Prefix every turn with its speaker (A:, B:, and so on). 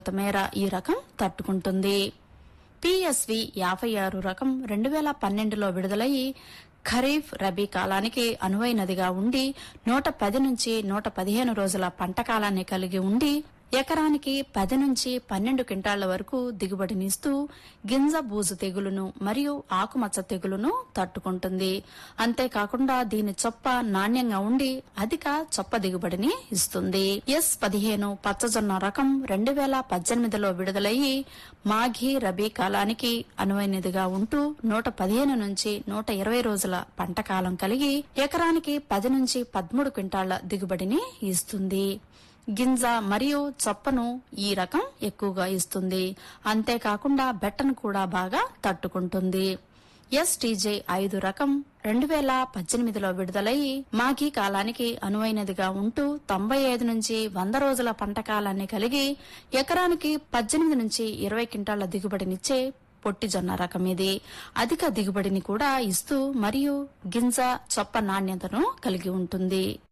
A: మేర ఈ రకం తట్టుకుంటుంది పిఎస్వి యాభై ఆరు రకం రెండు వేల పన్నెండులో విడుదలయ్యి ఖరీఫ్ రబీ కాలానికి అనువైనదిగా ఉండి నూట పది నుంచి నూట పదిహేను రోజుల పంట కాలాన్ని కలిగి ఉండి ఎకరానికి పది నుంచి పన్నెండు క్వింటాళ్ల వరకు దిగుబడినిస్తూ గింజ బూజు తెగులును మరియు ఆకుమచ్చ తెగులును తట్టుకుంటుంది అంతేకాకుండా దీని చొప్ప నాణ్యంగా ఉండి అధిక చొప్ప దిగుబడిని ఇస్తుంది ఎస్ పదిహేను పచ్చజొన్న రకం రెండు వేల పద్దెనిమిదిలో విడుదలయ్యి మాఘీ రబీ కాలానికి అనువైనదిగా ఉంటూ నూట పదిహేను నుంచి నూట ఇరవై రోజుల పంట కాలం కలిగి ఎకరానికి పది నుంచి పదమూడు క్వింటాళ్ల దిగుబడిని ఇస్తుంది గింజ మరియు చొప్పను ఈ రకం ఎక్కువగా ఇస్తుంది అంతేకాకుండా బెట్టను కూడా బాగా తట్టుకుంటుంది ఎస్టీజే ఐదు రకం రెండు వేల పద్దెనిమిదిలో విడుదలయ్యి మాఘీ కాలానికి అనువైనదిగా ఉంటూ తొంభై ఐదు నుంచి వంద రోజుల పంట కాలాన్ని కలిగి ఎకరానికి పద్దెనిమిది నుంచి ఇరవై క్వింటాళ్ల దిగుబడినిచ్చే పొట్టి జొన్న రకం ఇది అధిక దిగుబడిని కూడా ఇస్తూ మరియు గింజ చొప్ప నాణ్యతను కలిగి ఉంటుంది